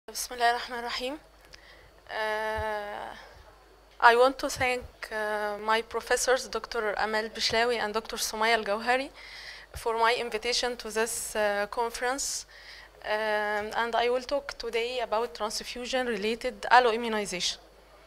بسم الله الرحمن الرحيم. Uh, I want to thank uh, my professors, Dr. Amal Bishlawi and Dr. Sumaya Al-Gawhari, for my invitation to this uh, conference. Um, and I will talk today about transfusion-related alloimmunization.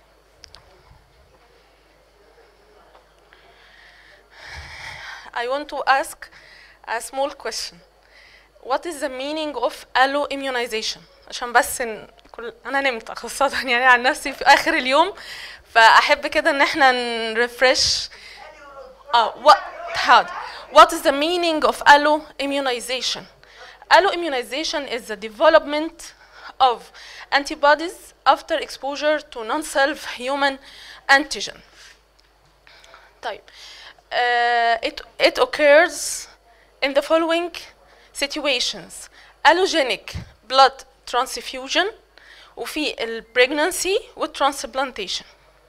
I want to ask a small question. What is the meaning of alloimmunization? عشان بس إن كل انا نمت خاصة يعني عن نفسي في اخر اليوم فاحب كده ان احنا نرفرش اه what حاضر What is the meaning of alloimmunization? Alloimmunization is the development of antibodies after exposure to non-self human antigen. طيب uh, it, it occurs in the following situations allogenic blood transfusion وفي ال pregnancy والtransplantation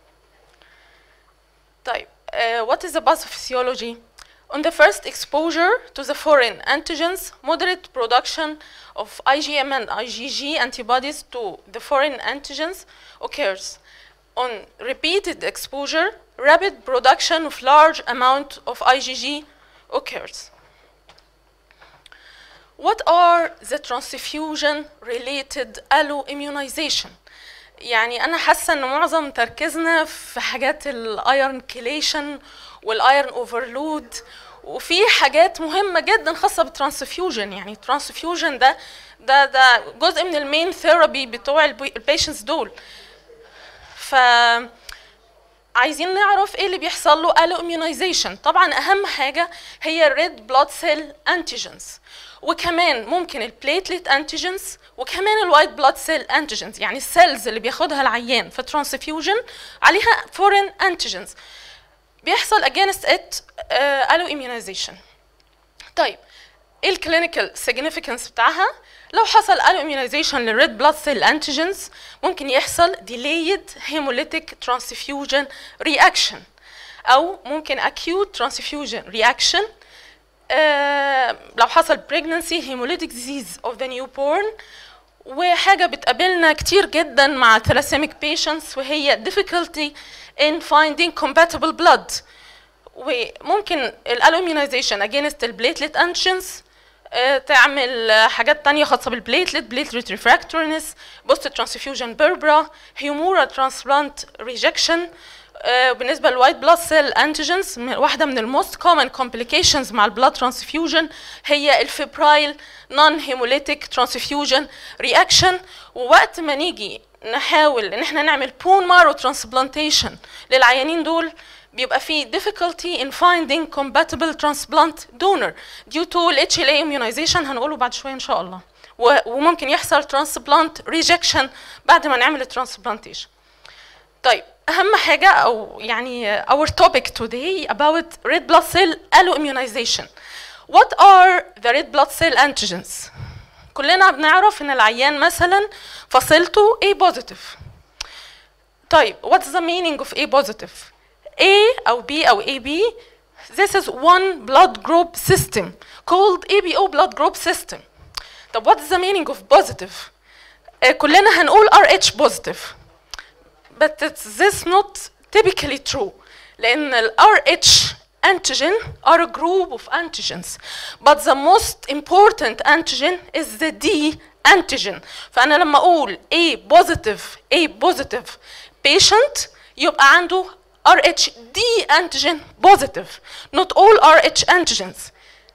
طيب uh, what is the pathophysiology on the first exposure to the foreign antigens moderate production of IgM and IgG antibodies to the foreign antigens occurs on repeated exposure rapid production of large amount of IgG occurs What are the transfusion related alloimmunization? يعني أنا حاسة إن معظم تركيزنا في حاجات الايرن كيليشن والايرن اوفرلود وفي حاجات مهمة جدا خاصة بالترانسفيوجن يعني الترانسفيوجن ده ده ده جزء من المين ثيرابي بتوع البيشنتس دول ف عايزين نعرف ايه اللي بيحصل له alloimmunization طبعا اهم حاجة هي الريد بلاد سيل انتيجنز وكمان ممكن البليتلت انتيجنز وكمان الوايت بلاد سيل انتيجنز يعني السيلز اللي بياخدها العيان في ترانسفيوجن عليها فورين انتيجنز بيحصل against it uh, alloimmunization طيب ايه الكلينيكال significance بتاعها لو حصل alloimmunization للريد بلاد سيل انتيجنز ممكن يحصل delayed hemolytic transfusion reaction او ممكن acute transfusion reaction آه لو حصل pregnancy hemolytic disease of the newborn وحاجة بتقابلنا كتير جدا مع thalassemia patients وهي difficulty in finding compatible blood وممكن الالومينايزيشن against البليتلت antigens آه تعمل حاجات تانية خاصة بالبليتلت بليتلت ريفراكتورنس بوست ترانسفيوجن بيربرا هيومورا ترانسبلانت ريجكشن بالنسبه للوايت بلاد سيل انتيجنز واحده من الموست كومن كومبليكيشنز مع البلاد ترانسفيوجن هي الفيبرايل نون هيموليتيك ترانسفيوجن رياكشن ووقت ما نيجي نحاول ان احنا نعمل بون مارو ترانسبلانتيشن للعيانين دول بيبقى في difficulty in finding compatible transplant donor due to ال HLA immunization هنقوله بعد شويه ان شاء الله وممكن يحصل transplant rejection بعد ما نعمل الترانسبلانتيشن طيب اهم حاجه او يعني our topic today about red blood cell alloimmunization what are the red blood cell antigens كلنا بنعرف ان العيان مثلا فصيلته A positive طيب what's the meaning of A positive A او B او AB this is one blood group system called ABO blood group system طب what's the meaning of positive uh, كلنا هنقول RH positive but it's this not typically true لأن ال RH antigen are a group of antigens but the most important antigen is the D antigen فأنا لما أقول A positive A positive patient يبقى عنده RHD antigen positive not all RH antigens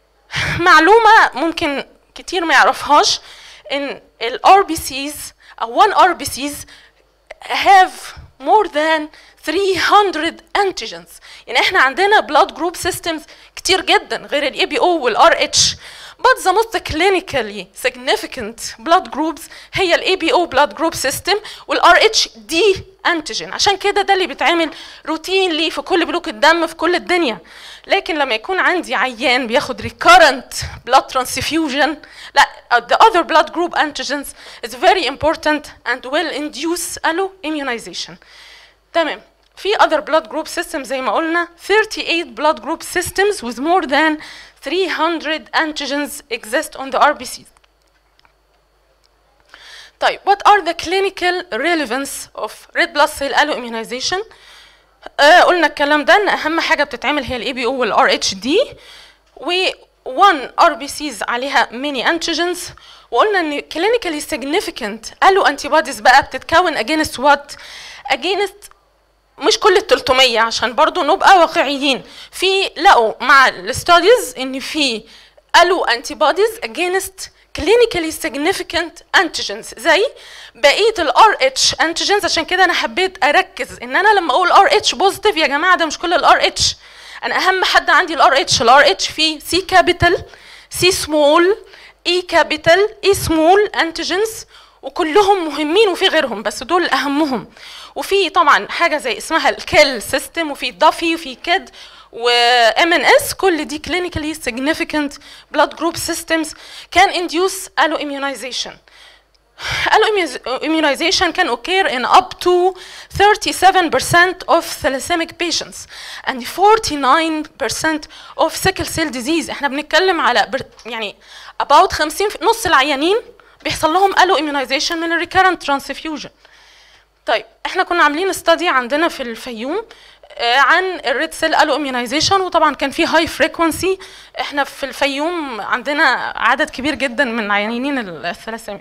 معلومة ممكن كتير ما يعرفهاش إن ال RBCs أو one RBCs have more than 300 antigens يعني احنا عندنا blood group systems كتير جدا غير ال ABO وال RH but the most clinically significant blood groups هي ال ABO blood group system وال RHD antigen عشان كده ده اللي بيتعمل روتينلي في كل بلوك الدم في كل الدنيا لكن لما يكون عندي عيان بياخد recurrent blood transfusion لا the other blood group antigens is very important and will induce alloimmunization تمام في other blood group systems زي ما قلنا 38 blood group systems with more than 300 antigens exist on the RBCs طيب what are the clinical relevance of red blood cell alloimmunization آه قلنا الكلام ده ان اهم حاجه بتتعمل هي الاي بي او والار اتش دي و 1 ار بي سيز عليها ميني انتيجنز وقلنا ان clinically significant allo antibodies بقى بتتكون against what against مش كل ال 300 عشان برضو نبقى واقعيين في لقوا مع الستاديز ان في الو antibodies against clinically significant antigens زي بقيه ال RH antigens عشان كده انا حبيت اركز ان انا لما اقول RH بوزيتيف يا جماعه ده مش كل ال RH انا اهم حد عندي ال RH ال RH فيه C capital C small E capital E small antigens وكلهم مهمين وفي غيرهم بس دول اهمهم وفي طبعا حاجه زي اسمها الكيل سيستم وفي دافي وفي كيد وام ان اس كل دي clinically significant blood group systems can induce alloimmunization Alloimmunization can occur in up to 37% of thalassaemic patients and 49% of sickle cell disease احنا بنتكلم على بر يعني about 50 في نص العيانين بيحصل لهم alloimmunization من ال recurrent transfusion طيب احنا كنا عاملين استادي عندنا في الفيوم آه، عن الريد سيل الو اميونايزيشن وطبعا كان في هاي فريكونسي احنا في الفيوم عندنا عدد كبير جدا من عيانين الثلاسيميا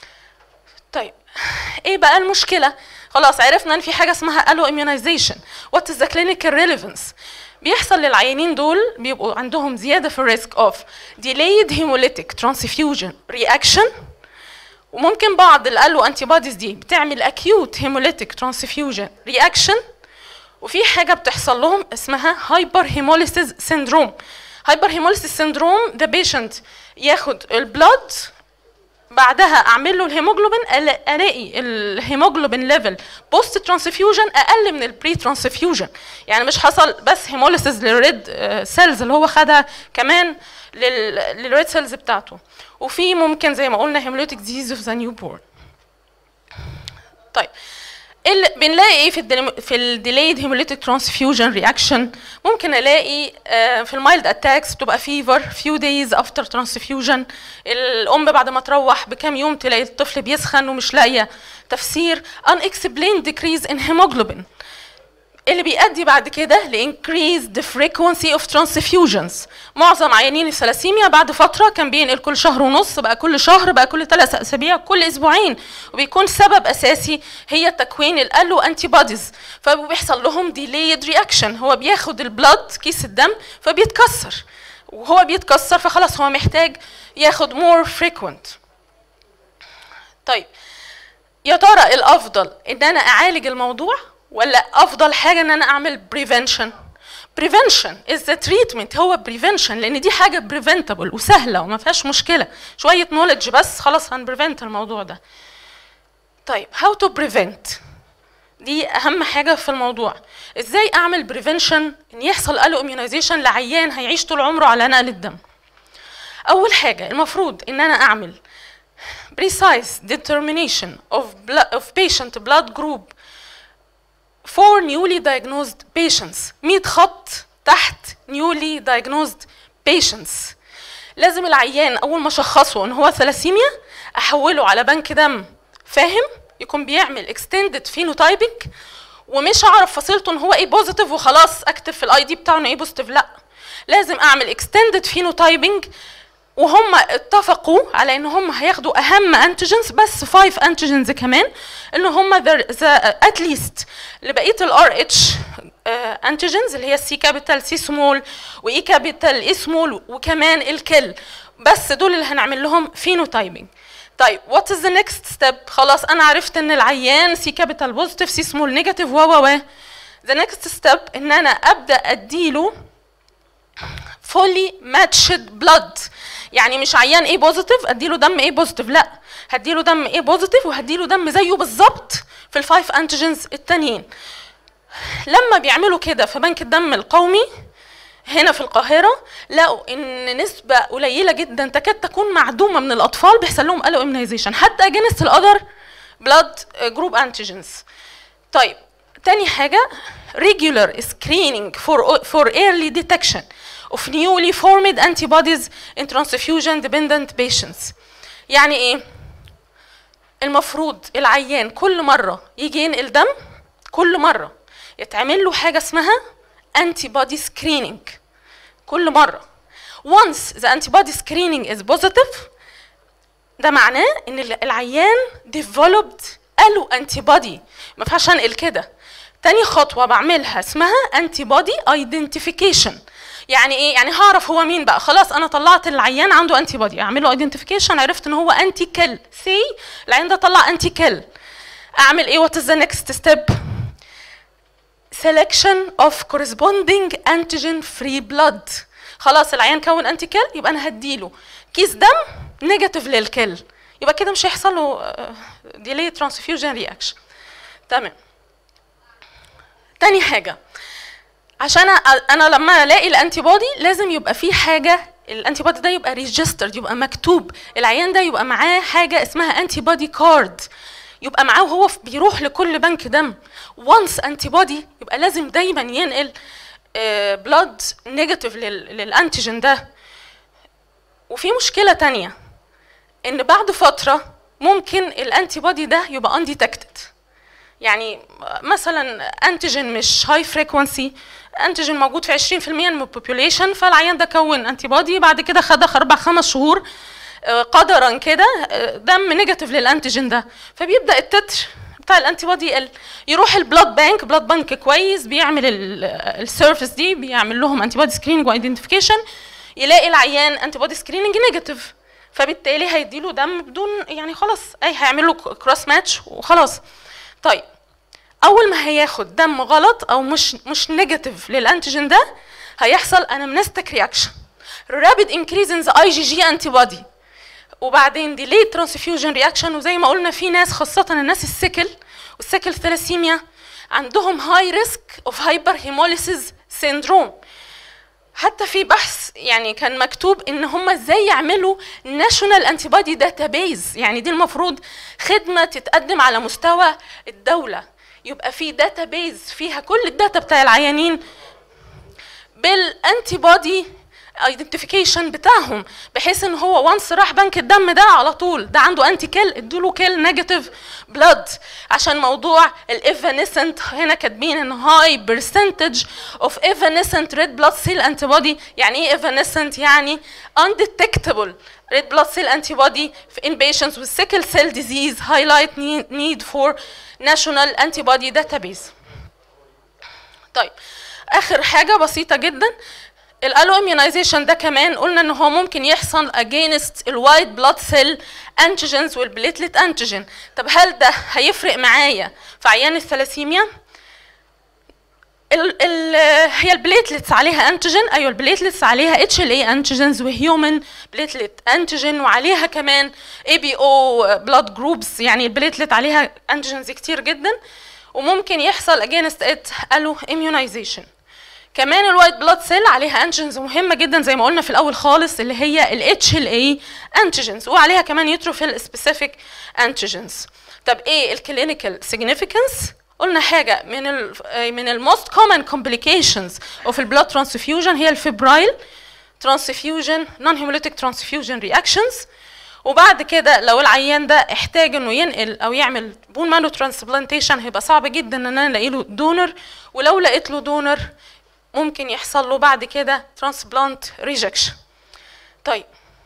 طيب ايه بقى المشكله خلاص عرفنا ان في حاجه اسمها الو اميونايزيشن وات از ذا كلينيكال ريليفنس بيحصل للعيانين دول بيبقوا عندهم زياده في الريسك اوف delayed hemolytic transfusion reaction وممكن بعض الالو انتي بوديز دي بتعمل acute hemolytic transfusion reaction وفي حاجه بتحصل لهم اسمها هايبر هيموليسيس سيندروم هايبر هيموليسيس سيندروم ده بيشنت ياخد البلاد بعدها اعمل له الهيموجلوبين ألا- الاقي الهيموجلوبين ليفل بوست ترانسفيوجن اقل من البري ترانسفيوجن يعني مش حصل بس هيموليسيس للريد سيلز اللي هو خدها كمان للريد سيلز بتاعته وفي ممكن زي ما قلنا هيموليتيك ديزيز اوف ذا نيو بورن طيب اللي بنلاقي ايه في الديلي في الديليد هيموليتيك ترانسفيوجن رياكشن ممكن الاقي آه، في المايلد اتاكس بتبقى فيفر فيو دايز افتر ترانسفيوجن الام بعد ما تروح بكام يوم تلاقي الطفل بيسخن ومش لاقيه تفسير unexplained decrease in hemoglobin اللي بيؤدي بعد كده ل increased frequency of transfusions معظم عيانين الثلاسيميا بعد فتره كان بينقل كل شهر ونص بقى كل شهر بقى كل ثلاث اسابيع كل اسبوعين وبيكون سبب اساسي هي تكوين الالو انتي بوديز فبيحصل لهم delayed reaction هو بياخد البلد كيس الدم فبيتكسر وهو بيتكسر فخلاص هو محتاج ياخد more frequent طيب يا ترى الافضل ان انا اعالج الموضوع ولا افضل حاجه ان انا اعمل prevention prevention is the treatment هو prevention لان دي حاجه preventable وسهله وما فيهاش مشكله شويه knowledge بس خلاص هن prevent الموضوع ده طيب how to prevent دي اهم حاجه في الموضوع ازاي اعمل prevention ان يحصل الو immunization لعيان هيعيش طول عمره على نقل الدم اول حاجه المفروض ان انا اعمل precise determination of, blood, of patient blood group for newly diagnosed patients 100 خط تحت newly diagnosed patients لازم العيان اول ما اشخصه ان هو ثلاسيميا احوله على بنك دم فاهم يكون بيعمل extended phenotyping ومش اعرف فصيلته ان هو ايه بوزيتيف وخلاص اكتب في الاي دي بتاعه انه ايه بوزيتيف لا لازم اعمل extended phenotyping وهم اتفقوا على ان هم هياخدوا اهم انتيجنز بس 5 انتيجنز كمان ان هم اتليست لبقيه الار اتش انتيجنز اللي هي السي كابيتال سي سمول واي كابيتال اي سمول وكمان الكل بس دول اللي هنعمل لهم فينوتايبنج طيب وات از ذا نيكست ستيب خلاص انا عرفت ان العيان سي كابيتال بوزيتيف سي سمول نيجاتيف و و و ذا نيكست ستيب ان انا ابدا اديله فولي ماتشد بلاد يعني مش عيان ايه بوزيتيف اديله دم ايه بوزيتيف لا هديله دم ايه بوزيتيف وهديله دم زيه بالظبط في الفايف انتيجنز التانيين لما بيعملوا كده في بنك الدم القومي هنا في القاهرة لقوا ان نسبة قليلة جدا تكاد تكون معدومة من الاطفال بيحصل لهم الو امنايزيشن حتى اجينست الاذر بلاد جروب انتيجنز طيب تاني حاجة regular screening for, for early detection of newly formed antibodies in transfusion dependent patients يعني ايه المفروض العيان كل مره يجي ينقل دم كل مره يتعمل له حاجه اسمها انتي بودي سكريننج كل مره once the antibody screening is positive ده معناه ان العيان developed الو انتي بودي ما ينفعش انقل كده تاني خطوه بعملها اسمها انتي بودي ايدنتيفيكيشن يعني ايه يعني هعرف هو مين بقى خلاص انا طلعت العيان عنده انتي بودي اعمل له ايدنتيفيكيشن عرفت ان هو انتي كيل سي العيان ده طلع انتي كيل اعمل ايه وات از ذا نيكست ستيب selection of corresponding antigen free blood خلاص العيان كون انتي كيل يبقى انا هديله كيس دم نيجاتيف للكيل يبقى كده مش هيحصل له ديلي ترانسفيوجن رياكشن تمام تاني حاجه عشان انا لما الاقي الانتي بودي لازم يبقى في حاجه الانتي بودي ده يبقى ريجسترد يبقى مكتوب العيان ده يبقى معاه حاجه اسمها انتي بودي كارد يبقى معاه وهو بيروح لكل بنك دم وانس انتي بودي يبقى لازم دايما ينقل بلاد نيجاتيف للانتيجين ده وفي مشكله تانية ان بعد فتره ممكن الانتي بودي ده يبقى انديتكتد يعني مثلا انتيجين مش هاي فريكونسي انتيجين موجود في 20% من البوبوليشن فالعيان ده كون انتي بودي بعد كده خد اربع خمس شهور قدرا كده دم نيجاتيف للانتيجين ده فبيبدا التتر بتاع الانتي بودي يقل يروح البلاد بانك بلاد بانك كويس بيعمل السيرفيس دي بيعمل لهم انتي بودي سكريننج وايدنتيفيكيشن يلاقي العيان انتي بودي سكريننج نيجاتيف فبالتالي هيديله دم بدون يعني خلاص اي هيعمل له كروس ماتش وخلاص طيب اول ما هياخد دم غلط او مش مش نيجاتيف للانتيجين ده هيحصل انامنستيك رياكشن رابيد انكريز ان ذا اي جي جي انتي بودي وبعدين ديلي ترانسفيوجن رياكشن وزي ما قلنا في ناس خاصه الناس السكل والسكل ثلاسيميا عندهم هاي ريسك اوف هايبر هيموليسيس سيندروم حتى في بحث يعني كان مكتوب ان هم ازاي يعملوا ناشونال انتي بودي داتابيز يعني دي المفروض خدمه تتقدم على مستوى الدوله يبقى في داتابيز فيها كل الداتا بتاع العيانين بالانتي بودي ايدنتيفيكيشن بتاعهم بحيث ان هو وانس راح بنك الدم ده على طول ده عنده انتي كيل ادوا كيل نيجاتيف بلاد عشان موضوع الايفانيسنت هنا كاتبين ان هاي برسنتج اوف ايفانيسنت ريد بلاد سيل انتي بودي يعني ايه ايفانيسنت يعني undetectable red blood cell antibody in patients with sickle cell disease highlight need for national antibody database طيب اخر حاجه بسيطه جدا الالو اميونايزيشن ده كمان قلنا ان هو ممكن يحصل against الوايت بلاد سيل انتيجنز والبليتلت انتيجين طب هل ده هيفرق معايا في عيان الثلاسيميا ال ال هي البليتلتس عليها انتيجين ايوه البليتلتس عليها اتش ال اي انتيجنز وهيومن بليتلت انتيجين وعليها كمان اي بي او بلاد جروبس يعني البليتلت عليها انتيجنز كتير جدا وممكن يحصل against it الو اميونايزيشن كمان الوايت بلاد سيل عليها انتيجنز مهمه جدا زي ما قلنا في الاول خالص اللي هي الاتش ال اي انتيجنز وعليها كمان يوتروفيل سبيسيفيك انتيجنز طب ايه الكلينيكال سيجنيفيكانس قلنا حاجه من ال من الموست كومن كومبليكيشنز اوف البلاد ترانسفيوجن هي الفبرايل ترانسفيوجن نون هيموليتيك ترانسفيوجن رياكشنز وبعد كده لو العيان ده احتاج انه ينقل او يعمل بون مانو ترانسبلانتيشن هيبقى صعب جدا ان انا الاقي له دونر ولو لقيت له دونر ممكن يحصل له بعد كده ترانسبلانت ريجكشن طيب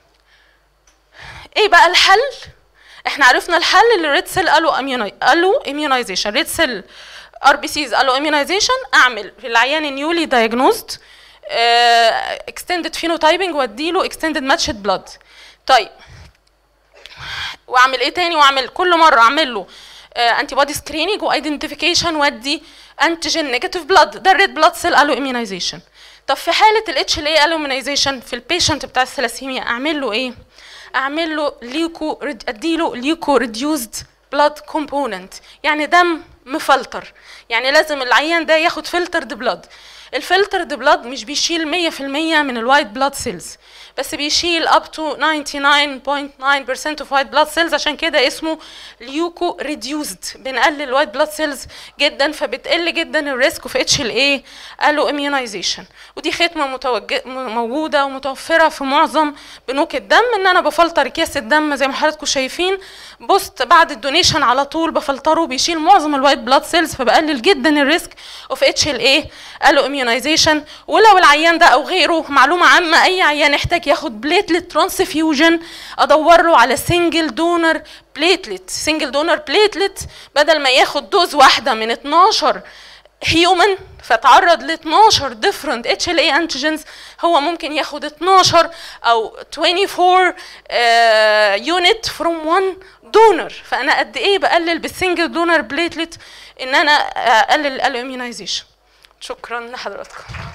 ايه بقى الحل احنا عرفنا الحل للريد سيل الو اميوناي الو اميونايزيشن ريد سيل ار بي سيز الو اميونايزيشن اعمل في العيان نيولي دايجنوزد اكستندد فينوتايبنج واديله اكستندد ماتشد بلاد طيب واعمل ايه تاني واعمل كل مره اعمل له انتي بودي سكريننج وايدنتيفيكيشن وادي انتيجين نيجاتيف بلاد ده الريد بلاد سيل الو اميونايزيشن طب في حاله الاتش ال اي الو اميونايزيشن في البيشنت بتاع الثلاسيميا اعمل له ايه اعمل له ليوكو اديله ليوكو ريديوزد بلاد كومبوننت يعني دم مفلتر يعني لازم العيان ده ياخد فلترد بلاد الفلترد بلاد مش بيشيل 100% من الوايت بلاد سيلز بس بيشيل up to 99.9% of white blood cells عشان كده اسمه ليوكو ريديوزد بنقلل الوايت بلاد سيلز جدا فبتقل جدا الريسك اوف اتش ال اي الو اميونايزيشن ودي ختمه متوج... موجوده ومتوفره في معظم بنوك الدم ان انا بفلتر اكياس الدم زي ما حضراتكم شايفين بوست بعد الدونيشن على طول بفلتره بيشيل معظم الوايت بلاد سيلز فبقلل جدا الريسك اوف اتش ال اي الو اميونايزيشن ولو العيان ده او غيره معلومه عامه اي عيان يحتاج ياخد بليتلت ترانسفيوجن ادور له على سنجل دونر بليتلت سنجل دونر بليتلت بدل ما ياخد دوز واحده من 12 هيومن فتعرض ل 12 different HLA antigens هو ممكن ياخد 12 او 24 يونت فروم one دونر فانا قد ايه بقلل بالسنجل دونر بليتلت ان انا اقلل الاميونايزيشن شكرا لحضراتكم